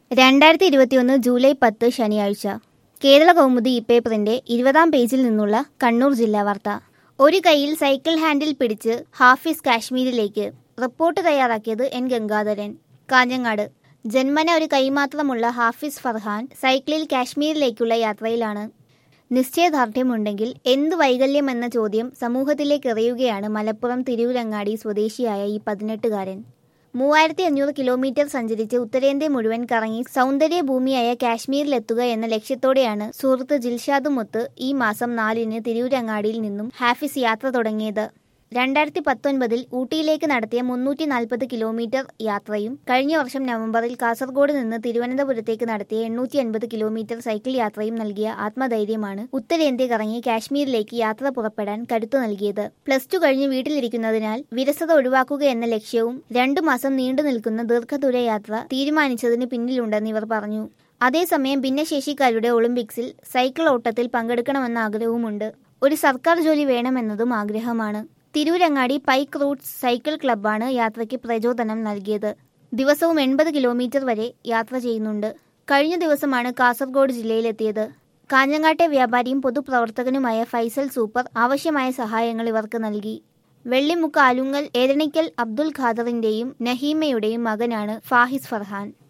രണ്ടായിരത്തി ഇരുപത്തിയൊന്ന് ജൂലൈ പത്ത് ശനിയാഴ്ച കേരള കൗമുദി ഇപ്പേപ്പറിന്റെ ഇരുപതാം പേജിൽ നിന്നുള്ള കണ്ണൂർ ജില്ലാ വാർത്ത ഒരു കൈയിൽ സൈക്കിൾ ഹാൻഡിൽ പിടിച്ച് ഹാഫിസ് കാശ്മീരിലേക്ക് റിപ്പോർട്ട് തയ്യാറാക്കിയത് എൻ ഗംഗാധരൻ കാഞ്ഞങ്ങാട് ജന്മന ഒരു കൈമാത്രമുള്ള ഹാഫിസ് ഫർഹാൻ സൈക്കിളിൽ കാശ്മീരിലേക്കുള്ള യാത്രയിലാണ് നിശ്ചയദാർഢ്യമുണ്ടെങ്കിൽ എന്ത് വൈകല്യം എന്ന ചോദ്യം സമൂഹത്തിലേക്ക് എറിയുകയാണ് മലപ്പുറം തിരൂരങ്ങാടി സ്വദേശിയായ ഈ പതിനെട്ടുകാരൻ മൂവായിരത്തി അഞ്ഞൂറ് കിലോമീറ്റർ സഞ്ചരിച്ച് ഉത്തരേന്ത്യ മുഴുവൻ കറങ്ങി സൗന്ദര്യ ഭൂമിയായ കാശ്മീരിലെത്തുക എന്ന ലക്ഷ്യത്തോടെയാണ് സുഹൃത്ത് ജിൽഷാദുമൊത്ത് ഈ മാസം നാലിന് തിരൂരങ്ങാടിയിൽ നിന്നും ഹാഫിസ് യാത്ര തുടങ്ങിയത് രണ്ടായിരത്തി പത്തൊൻപതിൽ ഊട്ടിയിലേക്ക് നടത്തിയ മുന്നൂറ്റി നാൽപ്പത് കിലോമീറ്റർ യാത്രയും കഴിഞ്ഞ വർഷം നവംബറിൽ കാസർഗോഡ് നിന്ന് തിരുവനന്തപുരത്തേക്ക് നടത്തിയ എണ്ണൂറ്റി അൻപത് കിലോമീറ്റർ സൈക്കിൾ യാത്രയും നൽകിയ ആത്മധൈര്യമാണ് ഉത്തരേന്ത്യ കറങ്ങി കാശ്മീരിലേക്ക് യാത്ര പുറപ്പെടാൻ കരുത്തു നൽകിയത് പ്ലസ് ടു കഴിഞ്ഞ് വീട്ടിലിരിക്കുന്നതിനാൽ വിരസത ഒഴിവാക്കുക എന്ന ലക്ഷ്യവും രണ്ടു മാസം നീണ്ടു നിൽക്കുന്ന ദീർഘദൂര യാത്ര തീരുമാനിച്ചതിന് പിന്നിലുണ്ടെന്ന് ഇവർ പറഞ്ഞു അതേസമയം ഭിന്നശേഷിക്കാരുടെ ഒളിമ്പിക്സിൽ സൈക്കിൾ ഓട്ടത്തിൽ പങ്കെടുക്കണമെന്ന ആഗ്രഹവുമുണ്ട് ഒരു സർക്കാർ ജോലി വേണമെന്നതും ആഗ്രഹമാണ് തിരൂരങ്ങാടി പൈക്ക് റൂട്ട്സ് സൈക്കിൾ ക്ലബ്ബാണ് യാത്രയ്ക്ക് പ്രചോദനം നൽകിയത് ദിവസവും എൺപത് കിലോമീറ്റർ വരെ യാത്ര ചെയ്യുന്നുണ്ട് കഴിഞ്ഞ ദിവസമാണ് കാസർഗോഡ് ജില്ലയിലെത്തിയത് കാഞ്ഞങ്ങാട്ടെ വ്യാപാരിയും പൊതുപ്രവർത്തകനുമായ ഫൈസൽ സൂപ്പർ ആവശ്യമായ സഹായങ്ങൾ ഇവർക്ക് നൽകി വെള്ളിമുക്ക് ആലുങ്ങൽ ഏരണിക്കൽ അബ്ദുൽ ഖാദറിന്റെയും നഹീമയുടെയും മകനാണ് ഫാഹിസ് ഫർഹാൻ